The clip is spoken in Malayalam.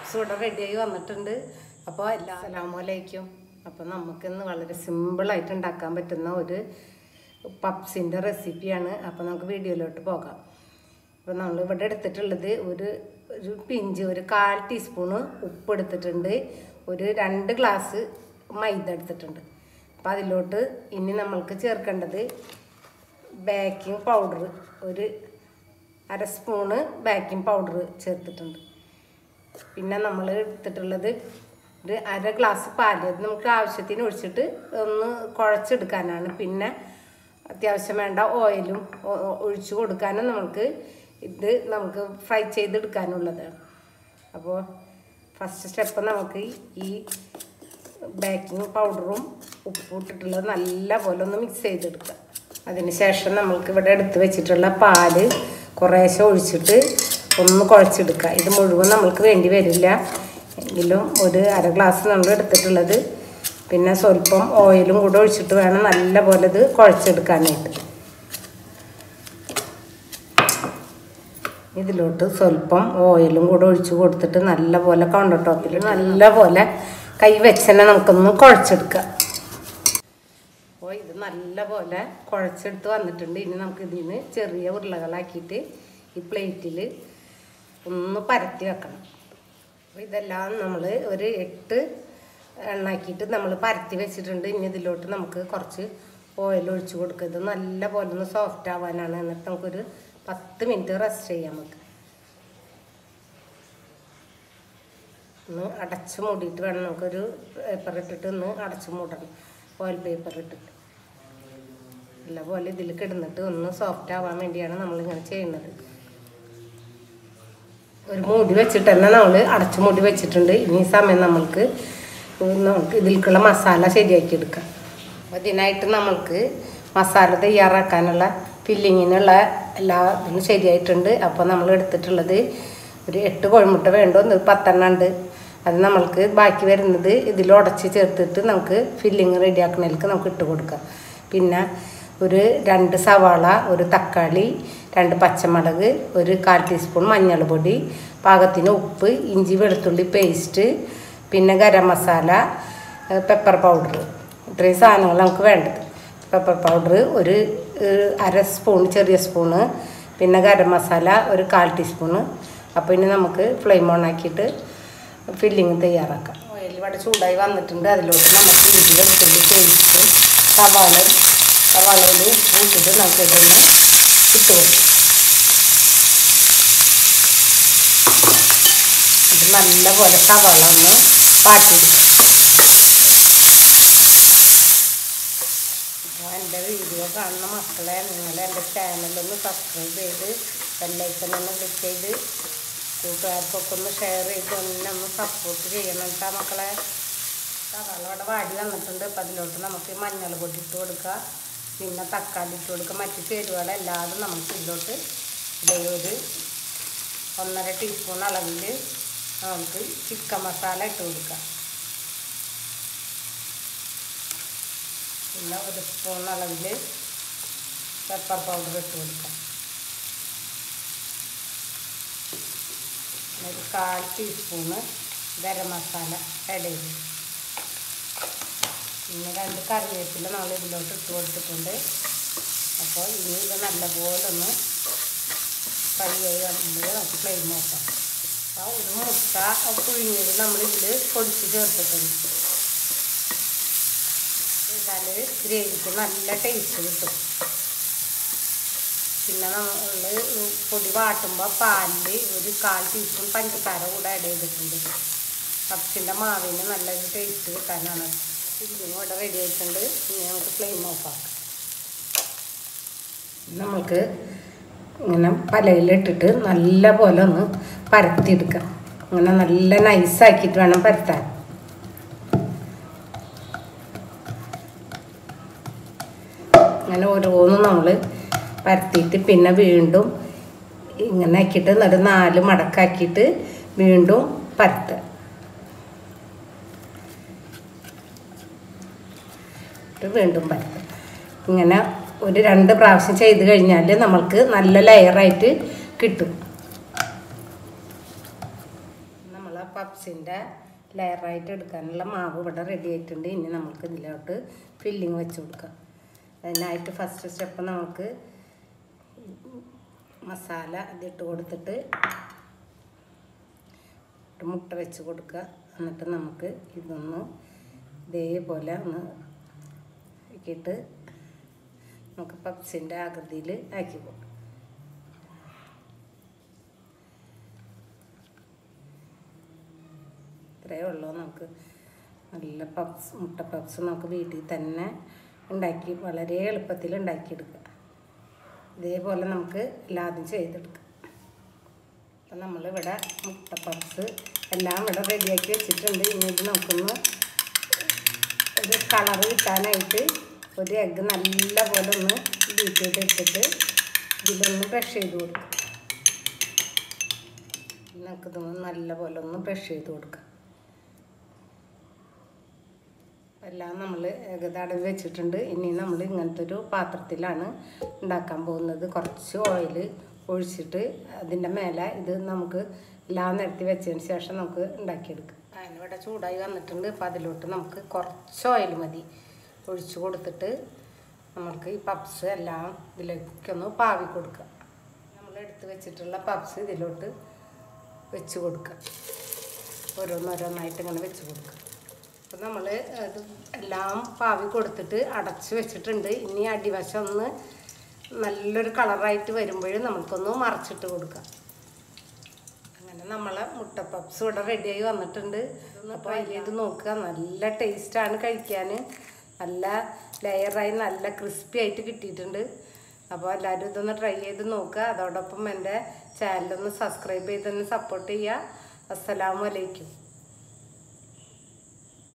പപ്സ് ഇവിടെ റെഡിയായി വന്നിട്ടുണ്ട് അപ്പോൾ എല്ലാ അസലാമലൈക്കും അപ്പോൾ നമുക്കിന്ന് വളരെ സിമ്പിളായിട്ട് ഉണ്ടാക്കാൻ പറ്റുന്ന ഒരു പപ്സിൻ്റെ റെസിപ്പിയാണ് അപ്പോൾ നമുക്ക് വീഡിയോയിലോട്ട് പോകാം അപ്പോൾ നമ്മൾ ഇവിടെ എടുത്തിട്ടുള്ളത് ഒരു ഒരു പിഞ്ച് ഒരു കാൽ ടീസ്പൂണ് ഉപ്പ് എടുത്തിട്ടുണ്ട് ഒരു രണ്ട് ഗ്ലാസ് മൈദ എടുത്തിട്ടുണ്ട് അപ്പോൾ അതിലോട്ട് ഇനി നമ്മൾക്ക് ചേർക്കേണ്ടത് ബേക്കിംഗ് പൗഡർ ഒരു അര സ്പൂണ് ബേക്കിംഗ് പൗഡർ ചേർത്തിട്ടുണ്ട് പിന്നെ നമ്മൾ എടുത്തിട്ടുള്ളത് ഒരു അര ഗ്ലാസ് പാല് അത് നമുക്ക് ആവശ്യത്തിന് ഒഴിച്ചിട്ട് ഒന്ന് കുഴച്ചെടുക്കാനാണ് പിന്നെ അത്യാവശ്യം വേണ്ട ഓയിലും ഒ- ഒ- ഒഴിച്ചു കൊടുക്കാനും നമുക്ക് ഇത് നമുക്ക് ഫ്രൈ ചെയ്തെടുക്കാനുള്ളതാണ് അപ്പോൾ ഫസ്റ്റ് സ്റ്റെപ്പ് നമുക്ക് ഈ ബേക്കിംഗ് പൗഡറും ഉപ്പും ഇട്ടിട്ടുള്ളത് നല്ല പോലെ ഒന്ന് മിക്സ് ചെയ്തെടുക്കുക അതിന് ശേഷം നമ്മൾക്ക് ഇവിടെ എടുത്ത് വെച്ചിട്ടുള്ള പാല് കുറേശ്ശെ ഒഴിച്ചിട്ട് ഒന്ന് കുഴച്ചെടുക്കുക ഇത് മുഴുവൻ നമ്മൾക്ക് വേണ്ടി വരില്ല എങ്കിലും ഒരു അര ഗ്ലാസ് നമ്മൾ എടുത്തിട്ടുള്ളത് പിന്നെ സ്വല്പം ഓയിലും കൂടെ ഒഴിച്ചിട്ട് വേണം നല്ല പോലെ ഇത് കുഴച്ചെടുക്കാനായിട്ട് ഇതിലോട്ട് സ്വല്പം ഓയിലും കൂടെ ഒഴിച്ച് കൊടുത്തിട്ട് നല്ല പോലെ കൗണ്ടർ ടോപ്പിൽ നല്ല പോലെ കൈ വെച്ചന്നെ നമുക്കൊന്ന് കുഴച്ചെടുക്കാം അപ്പോൾ ഇത് നല്ല പോലെ കുഴച്ചെടുത്ത് വന്നിട്ടുണ്ട് ഇനി നമുക്ക് ഇതിന് ചെറിയ ഉരുളകളാക്കിയിട്ട് ഈ പ്ലേറ്റിൽ ഒന്ന് പരത്തി വെക്കണം അപ്പോൾ ഇതെല്ലാം നമ്മൾ ഒരു എട്ട് എണ്ണാക്കിയിട്ട് നമ്മൾ പരത്തി വെച്ചിട്ടുണ്ട് ഇനി ഇതിലോട്ട് നമുക്ക് കുറച്ച് ഓയിൽ ഒഴിച്ച് കൊടുക്കുക ഇത് നല്ല പോലെ ഒന്ന് സോഫ്റ്റ് ആവാനാണ് എന്നിട്ട് നമുക്കൊരു പത്ത് മിനിറ്റ് റെസ്റ്റ് ചെയ്യാം നമുക്ക് ഒന്ന് അടച്ച് മൂടിയിട്ട് വേണം നമുക്കൊരു പേപ്പർ ഇട്ടിട്ട് ഒന്ന് അടച്ച് മൂടണം ഓയിൽ പേപ്പർ ഇട്ടിട്ട് നല്ലപോലെ ഇതിൽ കിടന്നിട്ട് ഒന്ന് സോഫ്റ്റ് ആവാൻ വേണ്ടിയാണ് നമ്മളിങ്ങനെ ചെയ്യുന്നത് ഒരു മൂടി വെച്ചിട്ട് തന്നെ നമ്മൾ അടച്ചു മൂടി വെച്ചിട്ടുണ്ട് ഇനി ഈ സമയം നമ്മൾക്ക് നമുക്ക് ഇതിലേക്കുള്ള മസാല ശരിയാക്കി എടുക്കാം അപ്പോൾ ഇതിനായിട്ട് നമ്മൾക്ക് മസാല തയ്യാറാക്കാനുള്ള ഫില്ലിങ്ങിനുള്ള എല്ലാ ഇതും ശരിയായിട്ടുണ്ട് അപ്പോൾ നമ്മൾ എടുത്തിട്ടുള്ളത് ഒരു എട്ട് കോഴിമുട്ട വേണ്ടോ ഒരു പത്തെണ്ണം ഉണ്ട് അത് നമ്മൾക്ക് ബാക്കി വരുന്നത് ഇതിൽ ഉടച്ച് ചേർത്തിട്ട് നമുക്ക് ഫില്ലിങ് റെഡിയാക്കണതിലേക്ക് നമുക്ക് ഇട്ട് കൊടുക്കാം പിന്നെ ഒരു രണ്ട് സവാള ഒരു തക്കാളി രണ്ട് പച്ചമുളക് ഒരു കാൽ ടീസ്പൂൺ മഞ്ഞൾ പൊടി പാകത്തിന് ഉപ്പ് ഇഞ്ചി വെളുത്തുള്ളി പേസ്റ്റ് പിന്നെ ഗരം മസാല പെപ്പർ പൗഡർ ഇത്രയും സാധനങ്ങൾ നമുക്ക് വേണ്ടത് പെപ്പർ പൗഡർ ഒരു ഏഹ്, അര സ്പൂൺ ചെറിയ സ്പൂണ് പിന്നെ ഗരം മസാല ഒരു കാൽ ടീസ്പൂണ് അപ്പോൾ ഇനി നമുക്ക് ഫ്ലെയിം ഓൺ ആക്കിയിട്ട് ഫില്ലിങ് തയ്യാറാക്കാം ഓയിൽ ഇവിടെ ചൂടായി വന്നിട്ടുണ്ട് അതിലോട്ട് നമുക്ക് ഇഞ്ചി വെളുത്തുള്ളി പേസ്റ്റും സവാള സവാളയിൽ ഉപ്പ് ഇട്ടിട്ട് നമുക്ക് ഇതൊന്ന് ഇട്ട് കൊടുക്കും ഇത് നല്ലപോലെ സവാള ഒന്ന് പാട്ടിയെടുക്കും അപ്പോൾ എൻ്റെ വീഡിയോ കാണുന്ന മക്കളെ നിങ്ങൾ എൻ്റെ ചാനലൊന്ന് സബ്സ്ക്രൈബ് ചെയ്ത് ബെല്ലൈക്കൺ ഒന്ന് ക്ലിക്ക് ചെയ്ത് കൂട്ടുകാർക്കൊക്കെ ഒന്ന് ഷെയർ ചെയ്ത് ഒന്ന് ഒന്ന് സപ്പോർട്ട് ചെയ്യണം കേട്ടോ മക്കളെ സവാള അവിടെ വാടി വന്നിട്ടുണ്ട് അപ്പം അതിലോട്ട് നമുക്ക് മഞ്ഞൾ പൊടി ഇട്ട് കൊടുക്കുക പിന്നെ തക്കാളി ഇട്ട് കൊടുക്കുക മറ്റ് ചേരുവകളെല്ലാതും നമുക്ക് ഇതിലോട്ട് ഇതേ ഒരു ഒന്നര ടീസ്പൂൺ അളവിൽ നമുക്ക് ചിക്കൻ മസാല ഇട്ട് കൊടുക്കാം പിന്നെ ഒരു സ്പൂൺ അളവിൽ പെപ്പർ പൗഡർ ഇട്ട് കൊടുക്കാം പിന്നെ ഒരു കാൽ ടീസ്പൂണ് ഗരം മസാല ആഡ് ചെയ്ത് പിന്നെ രണ്ട് കറിവേപ്പില നമ്മൾ ഇതിലോട്ട് ഇട്ട് കൊടുത്തിട്ടുണ്ട് അപ്പോൾ ഇനി ഇത് നല്ലപോലെ ഒന്ന് ഫ്രൈ ആയി വരുമ്പോൾ നമുക്ക് ഫ്ലെയിം നോക്കാം അപ്പോൾ ഒരു മുട്ട പുഴുങ്ങിയത് നമ്മളിതിൽ പൊടിച്ച് ചേർത്തിട്ടുണ്ട് ചെയ്താൽ ഗ്രേവിക്ക് നല്ല ടേസ്റ്റ് കിട്ടും പിന്നെ നമ്മൾ പൊടി വാട്ടുമ്പോൾ പാലിൽ ഒരു കാൽ ടീസ്പൂൺ പഞ്ചസാര കൂടെ ആഡ് ചെയ്തിട്ടുണ്ട് പപ്സിൻ്റെ മാവിന് നല്ലൊരു ടേസ്റ്റ് കിട്ടാനാണ് ഫില്ലിങ് ഇവിടെ റെഡി ആയിട്ടുണ്ട് ഇനി നമുക്ക് ഫ്ലെയിം ഓഫ് ആക്കാം നമുക്ക് ഇങ്ങനെ പലയിലിട്ടിട്ട് നല്ല പോലെ ഒന്ന് പരത്തിയെടുക്കാം ഇങ്ങനെ നല്ല നൈസാക്കിയിട്ട് വേണം പരത്താൻ അങ്ങനെ ഓരോന്നും നമ്മൾ പരത്തിയിട്ട് പിന്നെ വീണ്ടും ഇങ്ങനെ ആക്കിയിട്ട് എന്നിട്ട് നാല് മടക്കാക്കിയിട്ട് വീണ്ടും പരത്തുക എന്നിട്ട് വീണ്ടും പരത്തുക ഇങ്ങനെ ഒരു രണ്ട് പ്രാവശ്യം ചെയ്ത് കഴിഞ്ഞാൽ നമ്മൾക്ക് നല്ല ലെയറായിട്ട് കിട്ടും നമ്മൾ നമ്മളെ പപ്സിൻ്റെ ലെയറായിട്ട് എടുക്കാനുള്ള മാവ് ഇവിടെ റെഡി ആയിട്ടുണ്ട് ഇനി നമുക്ക് ഇതിലോട്ട് ഫില്ലിങ് വെച്ച് കൊടുക്കാം അതിനായിട്ട് ഫസ്റ്റ് സ്റ്റെപ്പ് നമുക്ക് മസാല ഇതിട്ട് കൊടുത്തിട്ട് ഒരു മുട്ട വെച്ച് കൊടുക്കുക എന്നിട്ട് നമുക്ക് ഇതൊന്ന് ഇതേപോലെ ഒന്ന് ആക്കിയിട്ട് നമുക്ക് പപ്സിൻ്റെ ആകൃതിയിൽ ആക്കി കൊടുക്കാം ഇത്രയേ ഉള്ളൂ നമുക്ക് നല്ല പപ്സ് മുട്ട പപ്സ് നമുക്ക് വീട്ടിൽ തന്നെ ഉണ്ടാക്കി വളരെ എളുപ്പത്തിൽ ഉണ്ടാക്കിയെടുക്കാം ഇതേപോലെ നമുക്ക് എല്ലാതും ചെയ്തെടുക്കാം അപ്പം നമ്മളിവിടെ മുട്ട പപ്സ് എല്ലാം ഇവിടെ റെഡിയാക്കി വെച്ചിട്ടുണ്ട് ഇനി ഇത് നമുക്കൊന്ന് ഒരു കളറ് കിട്ടാനായിട്ട് ഒരു എഗ്ഗ് നല്ല പോലെ ഒന്ന് ബീറ്റ് ചെയ്തെടുത്തിട്ട് ഇതിലൊന്ന് ബ്രഷ് ചെയ്ത് കൊടുക്കുക നമുക്കിത് നല്ല പോലെ ഒന്ന് ബ്രഷ് ചെയ്ത് കൊടുക്കാം എല്ലാം നമ്മൾ ഏകതടവ് വെച്ചിട്ടുണ്ട് ഇനി നമ്മൾ ഇങ്ങനത്തെ ഒരു പാത്രത്തിലാണ് ഉണ്ടാക്കാൻ പോകുന്നത് കുറച്ച് ഓയിൽ ഒഴിച്ചിട്ട് അതിൻ്റെ മേലെ ഇത് നമുക്ക് എല്ലാം നിരത്തി വെച്ചതിന് ശേഷം നമുക്ക് ഉണ്ടാക്കിയെടുക്കാം അതിനിവിടെ ചൂടായി വന്നിട്ടുണ്ട് അപ്പോൾ അതിലോട്ട് നമുക്ക് കുറച്ച് ഓയിൽ മതി ഒഴിച്ച് കൊടുത്തിട്ട് നമുക്ക് ഈ പപ്സ് എല്ലാം ഇതിലേക്കൊന്ന് പാവി കൊടുക്കുക നമ്മൾ എടുത്ത് വെച്ചിട്ടുള്ള പപ്സ് ഇതിലോട്ട് വെച്ച് കൊടുക്കുക ഓരോന്നോരോന്നായിട്ട് ഇങ്ങനെ വെച്ച് കൊടുക്കുക അപ്പോൾ നമ്മൾ അത് എല്ലാം പാവി കൊടുത്തിട്ട് അടച്ച് വെച്ചിട്ടുണ്ട് ഇനി അടിവശം ഒന്ന് നല്ലൊരു കളറായിട്ട് വരുമ്പോൾ നമുക്കൊന്ന് മറച്ചിട്ട് കൊടുക്കാം അങ്ങനെ നമ്മളെ മുട്ട പപ്സ് ഇവിടെ റെഡിയായി വന്നിട്ടുണ്ട് അപ്പോൾ അതിൽ ഇത് നോക്കുക നല്ല ടേസ്റ്റാണ് കഴിക്കാൻ നല്ല ലെയറായി നല്ല ക്രിസ്പി ആയിട്ട് കിട്ടിയിട്ടുണ്ട് അപ്പോൾ എല്ലാവരും ഇതൊന്ന് ട്രൈ ചെയ്ത് നോക്കുക അതോടൊപ്പം എൻ്റെ ചാനലൊന്ന് സബ്സ്ക്രൈബ് ചെയ്തൊന്ന് സപ്പോർട്ട് ചെയ്യുക അസ്സലാമു അലൈക്കും